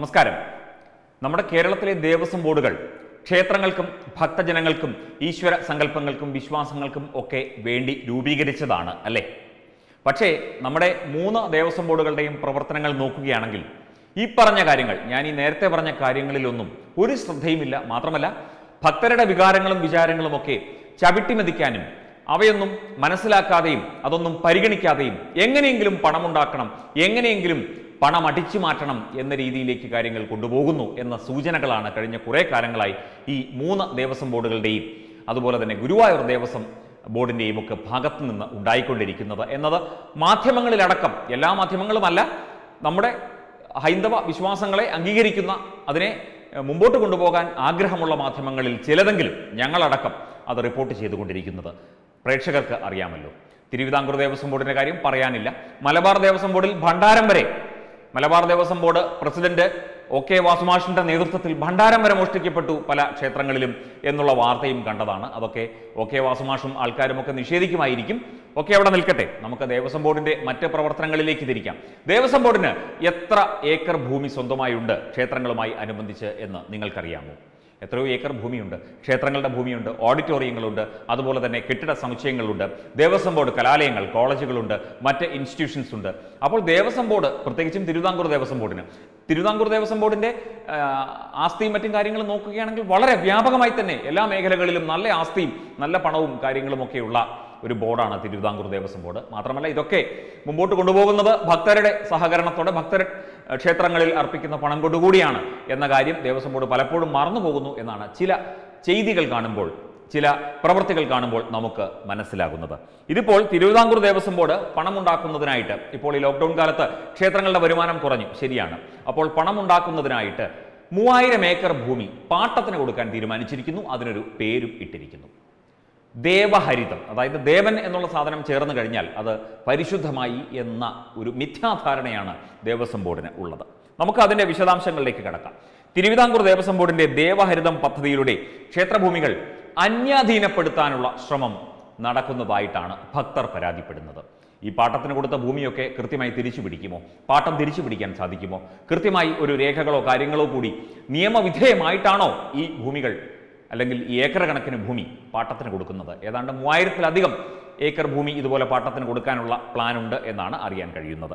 നമസ്കാരം നമ്മുടെ കേരളത്തിലെ ദേവസ്വം ബോർഡുകൾ ക്ഷേത്രങ്ങൾക്കും ഭക്തജനങ്ങൾക്കും ഈശ്വര സങ്കല്പങ്ങൾക്കും വിശ്വാസങ്ങൾക്കും ഒക്കെ വേണ്ടി രൂപീകരിച്ചതാണ് അല്ലേ പക്ഷേ നമ്മുടെ മൂന്ന് ദേവസ്വം ബോർഡുകളുടെയും പ്രവർത്തനങ്ങൾ നോക്കുകയാണെങ്കിൽ ഈ പറഞ്ഞ കാര്യങ്ങൾ ഞാൻ ഈ നേരത്തെ പറഞ്ഞ കാര്യങ്ങളിലൊന്നും ഒരു ശ്രദ്ധയുമില്ല മാത്രമല്ല ഭക്തരുടെ വികാരങ്ങളും വിചാരങ്ങളും ഒക്കെ ചവിട്ടിമെതിക്കാനും അവയൊന്നും മനസ്സിലാക്കാതെയും അതൊന്നും പരിഗണിക്കാതെയും എങ്ങനെയെങ്കിലും പണമുണ്ടാക്കണം എങ്ങനെയെങ്കിലും പണം അടിച്ചു മാറ്റണം എന്ന രീതിയിലേക്ക് കാര്യങ്ങൾ കൊണ്ടുപോകുന്നു എന്ന സൂചനകളാണ് കഴിഞ്ഞ കുറേ കാലങ്ങളായി ഈ മൂന്ന് ദേവസ്വം ബോർഡുകളുടെയും അതുപോലെ തന്നെ ഗുരുവായൂർ ദേവസ്വം ബോർഡിൻ്റെയും ഒക്കെ ഭാഗത്തു നിന്ന് ഉണ്ടായിക്കൊണ്ടിരിക്കുന്നത് എന്നത് മാധ്യമങ്ങളിലടക്കം എല്ലാ മാധ്യമങ്ങളുമല്ല നമ്മുടെ ഹൈന്ദവ വിശ്വാസങ്ങളെ അംഗീകരിക്കുന്ന അതിനെ എഹ്, മുമ്പോട്ട് കൊണ്ടുപോകാൻ ആഗ്രഹമുള്ള മാധ്യമങ്ങളിൽ ചിലതെങ്കിലും ഞങ്ങളടക്കം അത് റിപ്പോർട്ട് ചെയ്തുകൊണ്ടിരിക്കുന്നത് പ്രേക്ഷകർക്ക് അറിയാമല്ലോ തിരുവിതാംകൂർ ദേവസ്വം ബോർഡിന്റെ കാര്യം പറയാനില്ല മലബാർ ദേവസ്വം ബോർഡിൽ ഭണ്ഡാരം വരെ Malabar Devaswom board president O K വാസുമാഷിന്റെ നേതൃത്വത്തിൽ ഭണ്ഡാരം വരെ മോഷ്ടിക്കപ്പെട്ടു പല ക്ഷേത്രങ്ങളിലും എന്നുള്ള വാർത്തയും കണ്ടതാണ് അതൊക്കെ ഒ കെ വാസുമാഷും ആൾക്കാരും ഒക്കെ നിഷേധിക്കുമായിരിക്കും ഒക്കെ അവിടെ നിൽക്കട്ടെ നമുക്ക് ദേവസ്വം ബോർഡിന്റെ മറ്റ് പ്രവർത്തനങ്ങളിലേക്ക് തിരിക്കാം ദേവസ്വം ബോർഡിന് എത്ര ഏക്കർ ഭൂമി സ്വന്തമായുണ്ട് ക്ഷേത്രങ്ങളുമായി അനുബന്ധിച്ച് എന്ന് നിങ്ങൾക്കറിയാമോ എത്രയോ ഏക്കർ ഭൂമിയുണ്ട് ക്ഷേത്രങ്ങളുടെ ഭൂമിയുണ്ട് ഓഡിറ്റോറിയങ്ങളുണ്ട് അതുപോലെ തന്നെ കെട്ടിട സമുച്ചയങ്ങളുണ്ട് ദേവസ്വം ബോർഡ് കലാലയങ്ങൾ കോളേജുകളുണ്ട് മറ്റ് ഇൻസ്റ്റിറ്റ്യൂഷൻസ് ഉണ്ട് അപ്പോൾ ദേവസ്വം ബോർഡ് പ്രത്യേകിച്ചും തിരുവിതാംകൂർ ദേവസ്വം ബോർഡിന് തിരുവിതാംകൂർ ദേവസ്വം ബോർഡിന്റെ ആ, ആസ്തിയും മറ്റും കാര്യങ്ങളും നോക്കുകയാണെങ്കിൽ വളരെ വ്യാപകമായി തന്നെ എല്ലാ മേഖലകളിലും നല്ല ആസ്തിയും നല്ല പണവും കാര്യങ്ങളും ഒക്കെയുള്ള ഒരു ബോർഡാണ് തിരുവിതാംകൂർ ദേവസ്വം ബോർഡ് മാത്രമല്ല ഇതൊക്കെ മുമ്പോട്ട് കൊണ്ടുപോകുന്നത് ഭക്തരുടെ സഹകരണത്തോടെ ഭക്തർ ഏഹ്, ക്ഷേത്രങ്ങളിൽ അർപ്പിക്കുന്ന പണം കൊണ്ടുകൂടിയാണ് എന്ന കാര്യം ദേവസ്വം ബോർഡ് പലപ്പോഴും മറന്നു പോകുന്നു എന്നാണ് ചില ചെയ്തികൾ കാണുമ്പോൾ ചില പ്രവൃത്തികൾ കാണുമ്പോൾ നമുക്ക് മനസ്സിലാകുന്നത് ഇതിപ്പോൾ തിരുവിതാംകൂർ ദേവസ്വം ബോർഡ് പണമുണ്ടാക്കുന്നതിനായിട്ട് ഇപ്പോൾ ഈ ലോക്ക്ഡൌൺ കാലത്ത് ക്ഷേത്രങ്ങളുടെ വരുമാനം കുറഞ്ഞു ശരിയാണ് അപ്പോൾ പണമുണ്ടാക്കുന്നതിനായിട്ട് മൂവായിരം ഏക്കർ ഭൂമി പാട്ടത്തിന് കൊടുക്കാൻ തീരുമാനിച്ചിരിക്കുന്നു അതിനൊരു പേരും ഇട്ടിരിക്കുന്നു ദേവഹരിതം അതായത് ദേവൻ എന്നുള്ള സാധനം ചേർന്ന് കഴിഞ്ഞാൽ അത് പരിശുദ്ധമായി എന്ന ഒരു മിഥ്യാധാരണയാണ് ദേവസ്വം ബോർഡിന് ഉള്ളത് നമുക്ക് അതിന്റെ വിശദാംശങ്ങളിലേക്ക് കടക്കാം തിരുവിതാംകൂർ ദേവസ്വം ബോർഡിന്റെ ദേവഹരിതം പദ്ധതിയിലൂടെ ക്ഷേത്രഭൂമികൾ അന്യാധീനപ്പെടുത്താനുള്ള ശ്രമം നടക്കുന്നതായിട്ടാണ് ഭക്തർ പരാതിപ്പെടുന്നത് ഈ പാട്ടത്തിന് കൊടുത്ത ഭൂമിയൊക്കെ കൃത്യമായി തിരിച്ചു പിടിക്കുമോ പാട്ടം തിരിച്ചു പിടിക്കാൻ സാധിക്കുമോ കൃത്യമായി ഒരു രേഖകളോ കാര്യങ്ങളോ കൂടി നിയമവിധേയമായിട്ടാണോ ഈ ഭൂമികൾ അല്ലെങ്കിൽ ഈ ഏക്കർ കണക്കിന് ഭൂമി പാട്ടത്തിന് കൊടുക്കുന്നത് ഏതാണ്ട് മൂവായിരത്തിലധികം ഏക്കർ ഭൂമി ഇതുപോലെ പാട്ടത്തിന് കൊടുക്കാനുള്ള പ്ലാൻ ഉണ്ട് എന്നാണ് അറിയാൻ കഴിയുന്നത്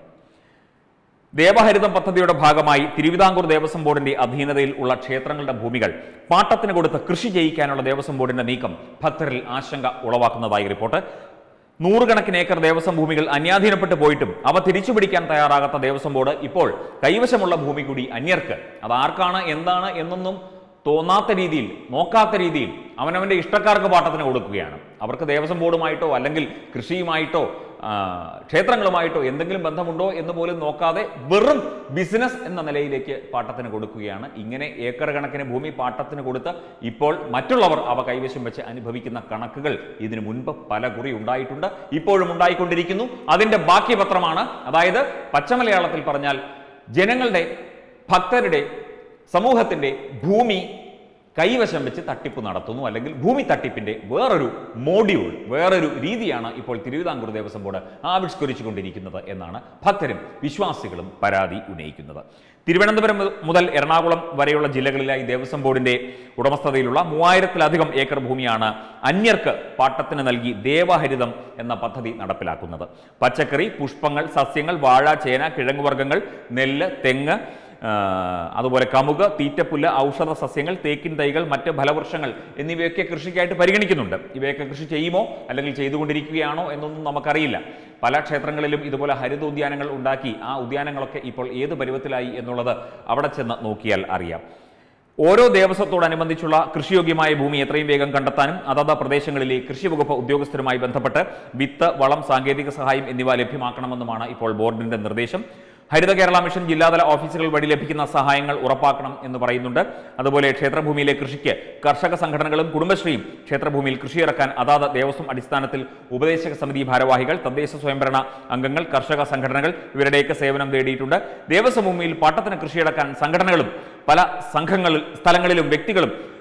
ദേവഹരിതം പദ്ധതിയുടെ ഭാഗമായി തിരുവിതാംകൂർ ദേവസ്വം ബോർഡിന്റെ അധീനതയിൽ ഉള്ള ക്ഷേത്രങ്ങളുടെ ഭൂമികൾ പാട്ടത്തിന് കൊടുത്ത് കൃഷി ചെയ്യിക്കാനുള്ള ദേവസ്വം ബോർഡിന്റെ നീക്കം ഭക്തരിൽ ആശങ്ക ഉളവാക്കുന്നതായി റിപ്പോർട്ട് നൂറുകണക്കിന് ഏക്കർ ദേവസ്വം ഭൂമികൾ അന്യാധീനപ്പെട്ടു പോയിട്ടും അവ തിരിച്ചു പിടിക്കാൻ തയ്യാറാകാത്ത ദേവസ്വം ബോർഡ് ഇപ്പോൾ കൈവശമുള്ള ഭൂമി കൂടി അന്യർക്ക് അത് ആർക്കാണ് എന്താണ് എന്നൊന്നും തോന്നാത്ത രീതിയിൽ നോക്കാത്ത രീതിയിൽ അവനവന്റെ ഇഷ്ടക്കാർക്ക് പാട്ടത്തിന് കൊടുക്കുകയാണ് അവർക്ക് ദേവസ്വം ബോർഡുമായിട്ടോ അല്ലെങ്കിൽ കൃഷിയുമായിട്ടോ ആ, ക്ഷേത്രങ്ങളുമായിട്ടോ എന്തെങ്കിലും ബന്ധമുണ്ടോ എന്ന് പോലും നോക്കാതെ വെറും ബിസിനസ് എന്ന നിലയിലേക്ക് പാട്ടത്തിന് കൊടുക്കുകയാണ് ഇങ്ങനെ ഏക്കർ കണക്കിന് ഭൂമി പാട്ടത്തിന് കൊടുത്ത് ഇപ്പോൾ മറ്റുള്ളവർ അവ കൈവശം വെച്ച് അനുഭവിക്കുന്ന കണക്കുകൾ ഇതിനു മുൻപ് പല കുറി ഉണ്ടായിട്ടുണ്ട് ഇപ്പോഴും ഉണ്ടായിക്കൊണ്ടിരിക്കുന്നു അതിന്റെ ബാക്കി പത്രമാണ് അതായത് പച്ചമലയാളത്തിൽ പറഞ്ഞാൽ ജനങ്ങളുടെ ഭക്തരുടെ സമൂഹത്തിന്റെ ഭൂമി കൈവശം വെച്ച് തട്ടിപ്പ് നടത്തുന്നു അല്ലെങ്കിൽ ഭൂമി തട്ടിപ്പിന്റെ വേറൊരു മോഡ്യൂൾ വേറൊരു രീതിയാണ് ഇപ്പോൾ തിരുവിതാംകൂർ ദേവസ്വം ബോർഡ് ആവിഷ്കരിച്ചുകൊണ്ടിരിക്കുന്നത് എന്നാണ് ഭക്തരും വിശ്വാസികളും പരാതി ഉന്നയിക്കുന്നത് തിരുവനന്തപുരം മു- മുതൽ എറണാകുളം വരെയുള്ള ജില്ലകളിലായി ദേവസ്വം ബോർഡിന്റെ ഉടമസ്ഥതയിലുള്ള മൂവായിരത്തിലധികം ഏക്കർ ഭൂമിയാണ് അന്യർക്ക് പാട്ടത്തിന് നൽകി ദേവഹരിതം എന്ന പദ്ധതി നടപ്പിലാക്കുന്നത് പച്ചക്കറി പുഷ്പങ്ങൾ സസ്യങ്ങൾ വാഴ ചേന കിഴങ്ങുവർഗ്ഗങ്ങൾ നെല്ല് തെങ്ങ് ആ, അതുപോലെ കമുക് തീറ്റപ്പുല്ല് ഔഷധ സസ്യങ്ങൾ തേക്കിൻ തൈകൾ മറ്റ് ഫലവൃക്ഷങ്ങൾ എന്നിവയൊക്കെ കൃഷിക്കായിട്ട് പരിഗണിക്കുന്നുണ്ട് ഇവയൊക്കെ കൃഷി ചെയ്യുമോ അല്ലെങ്കിൽ ചെയ്തുകൊണ്ടിരിക്കുകയാണോ എന്നൊന്നും നമുക്കറിയില്ല പല ക്ഷേത്രങ്ങളിലും ഇതുപോലെ ഹരിതോദ്യാനങ്ങൾ ഉണ്ടാക്കി ആ ഉദ്യാനങ്ങളൊക്കെ ഇപ്പോൾ ഏത് പരുവത്തിലായി എന്നുള്ളത് അവിടെ ചെന്ന് നോക്കിയാൽ അറിയാം ഓരോ ദേവസ്വത്തോടനുബന്ധിച്ചുള്ള കൃഷിയോഗ്യമായ ഭൂമി എത്രയും വേഗം കണ്ടെത്താനും അതത് പ്രദേശങ്ങളിലെ കൃഷി വകുപ്പ് ഉദ്യോഗസ്ഥരുമായി ബന്ധപ്പെട്ട് വിത്ത് വളം സാങ്കേതിക സഹായം എന്നിവ ലഭ്യമാക്കണമെന്നുമാണ് ഇപ്പോൾ ബോർഡിന്റെ നിർദ്ദേശം ഹരിത കേരള മിഷൻ ജില്ലാതല ഓഫീസുകൾ വഴി ലഭിക്കുന്ന സഹായങ്ങൾ ഉറപ്പാക്കണം എന്ന് പറയുന്നുണ്ട് അതുപോലെ ക്ഷേത്രഭൂമിയിലെ കൃഷിക്ക് കർഷക സംഘടനകളും കുടുംബശ്രീയും ക്ഷേത്രഭൂമിയിൽ കൃഷിയിറക്കാൻ അതാത് ദേവസ്വം അടിസ്ഥാനത്തിൽ ഉപദേശക സമിതി ഭാരവാഹികൾ തദ്ദേശ സ്വയംഭരണ അംഗങ്ങൾ കർഷക സംഘടനകൾ ഇവരുടെയൊക്കെ സേവനം തേടിയിട്ടുണ്ട് ദേവസ്വം ഭൂമിയിൽ പാട്ടത്തിന് കൃഷിയിറക്കാൻ സംഘടനകളും പല സംഘങ്ങളിൽ സ്ഥലങ്ങളിലും വ്യക്തികളും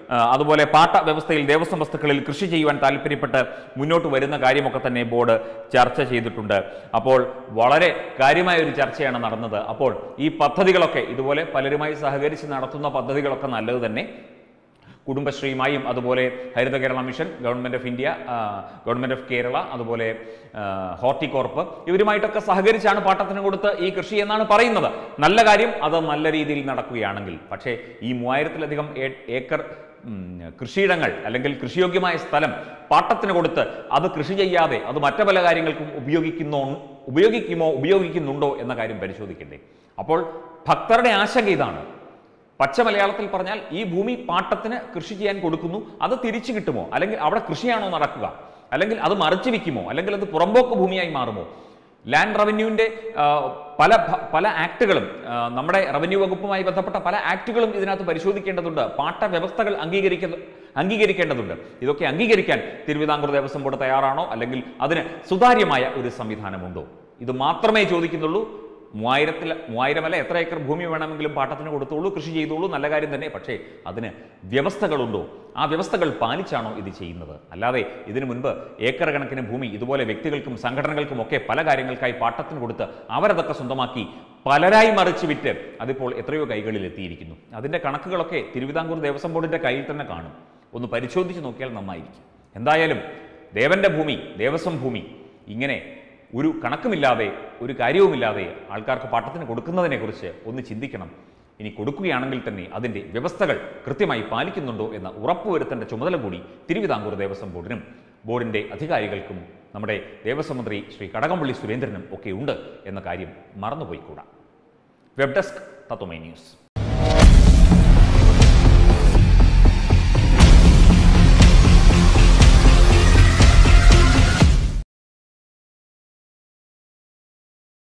ആ, അതുപോലെ പാട്ട വ്യവസ്ഥയിൽ ദേവസ്വം വസ്തുക്കളിൽ കൃഷി ചെയ്യുവാൻ താല്പര്യപ്പെട്ട് മുന്നോട്ട് വരുന്ന കാര്യമൊക്കെ തന്നെ ബോർഡ് ചർച്ച ചെയ്തിട്ടുണ്ട് അപ്പോൾ വളരെ കാര്യമായ ഒരു ചർച്ചയാണ് നടന്നത് അപ്പോൾ ഈ പദ്ധതികളൊക്കെ ഇതുപോലെ പലരുമായി സഹകരിച്ച് നടത്തുന്ന പദ്ധതികളൊക്കെ നല്ലത് തന്നെ കുടുംബശ്രീയുമായും അതുപോലെ Haritha Kerala mission government of India ആ, ഗവൺമെൻറ് ഓഫ് കേരള അതുപോലെ ആ, ഹോർട്ടികോർപ്പ് ഇവരുമായിട്ടൊക്കെ സഹകരിച്ചാണ് പാട്ടത്തിന് കൊടുത്ത് ഈ കൃഷി എന്നാണ് പറയുന്നത് നല്ല കാര്യം അത് നല്ല രീതിയിൽ നടക്കുകയാണെങ്കിൽ പക്ഷേ ഈ മൂവായിരത്തിലധികം ഏ- ഏക്കർ ഉം, കൃഷിയിടങ്ങൾ അല്ലെങ്കിൽ കൃഷിയോഗ്യമായ സ്ഥലം പാട്ടത്തിന് കൊടുത്ത് അത് കൃഷി ചെയ്യാതെ അത് മറ്റു പല കാര്യങ്ങൾക്കും ഉപയോഗിക്കുന്നോ ഉപയോഗിക്കുമോ ഉപയോഗിക്കുന്നുണ്ടോ എന്ന കാര്യം പരിശോധിക്കണ്ടേ അപ്പോൾ ഭക്തരുടെ ആശങ്ക ഇതാണ് പച്ച മലയാളത്തിൽ പറഞ്ഞാൽ ഈ ഭൂമി പാട്ടത്തിന് കൃഷി ചെയ്യാൻ കൊടുക്കുന്നു അത് തിരിച്ചു കിട്ടുമോ അല്ലെങ്കിൽ അവിടെ കൃഷിയാണോ നടക്കുക അല്ലെങ്കിൽ അത് മറിച്ചു വിൽക്കുമോ അല്ലെങ്കിൽ അത് പുറമ്പോക്ക് ഭൂമിയായി മാറുമോ ലാൻഡ് റവന്യൂവിൻ്റെ പല ഭ- പല ആക്ടുകളും ആ, നമ്മുടെ റവന്യൂ വകുപ്പുമായി ബന്ധപ്പെട്ട പല ആക്ടുകളും ഇതിനകത്ത് പരിശോധിക്കേണ്ടതുണ്ട് പാട്ട വ്യവസ്ഥകൾ അംഗീകരിക്കുന്ന അംഗീകരിക്കേണ്ടതുണ്ട് ഇതൊക്കെ അംഗീകരിക്കാൻ തിരുവിതാംകൂർ ദേവസ്വം ബോർഡ് തയ്യാറാണോ അല്ലെങ്കിൽ അതിന് സുതാര്യമായ ഒരു സംവിധാനമുണ്ടോ ഇത് മാത്രമേ ചോദിക്കുന്നുള്ളൂ മൂവായിരത്തിൽ മൂവായിരമല്ല എത്ര ഏക്കർ ഭൂമി വേണമെങ്കിലും പാട്ടത്തിന് കൊടുത്തോളൂ കൃഷി ചെയ്തോളൂ നല്ല കാര്യം തന്നെ പക്ഷേ അതിന് വ്യവസ്ഥകളുണ്ടോ ആ വ്യവസ്ഥകൾ പാലിച്ചാണോ ഇത് ചെയ്യുന്നത് അല്ലാതെ ഇതിനു മുൻപ് ഏക്കർ കണക്കിന് ഭൂമി ഇതുപോലെ വ്യക്തികൾക്കും സംഘടനകൾക്കും ഒക്കെ പല കാര്യങ്ങൾക്കായി പാട്ടത്തിന് കൊടുത്ത് അവരതൊക്കെ സ്വന്തമാക്കി പലരായി മറിച്ച് വിറ്റ് അതിപ്പോൾ എത്രയോ കൈകളിൽ എത്തിയിരിക്കുന്നു അതിൻ്റെ കണക്കുകളൊക്കെ തിരുവിതാംകൂർ ദേവസ്വം ബോർഡിൻ്റെ കയ്യിൽ തന്നെ കാണും ഒന്ന് പരിശോധിച്ച് നോക്കിയാൽ നന്നായിരിക്കും എന്തായാലും ദേവന്റെ ഭൂമി ദേവസ്വം ഭൂമി ഇങ്ങനെ ഒരു കണക്കുമില്ലാതെ ഒരു കാര്യവുമില്ലാതെ ആൾക്കാർക്ക് പാട്ടത്തിന് കൊടുക്കുന്നതിനെക്കുറിച്ച് ഒന്ന് ചിന്തിക്കണം ഇനി കൊടുക്കുകയാണെങ്കിൽ തന്നെ അതിൻ്റെ വ്യവസ്ഥകൾ കൃത്യമായി പാലിക്കുന്നുണ്ടോ എന്ന് ഉറപ്പുവരുത്തേണ്ട ചുമതല കൂടി തിരുവിതാംകൂർ ദേവസ്വം ബോർഡിനും ബോർഡിൻ്റെ അധികാരികൾക്കും നമ്മുടെ ദേവസ്വം മന്ത്രി ശ്രീ കടകംപള്ളി സുരേന്ദ്രനും ഒക്കെ ഉണ്ട് എന്ന കാര്യം മറന്നുപോയിക്കൂടാ വെബ് ഡെസ്ക് തത്വമൈ ന്യൂസ്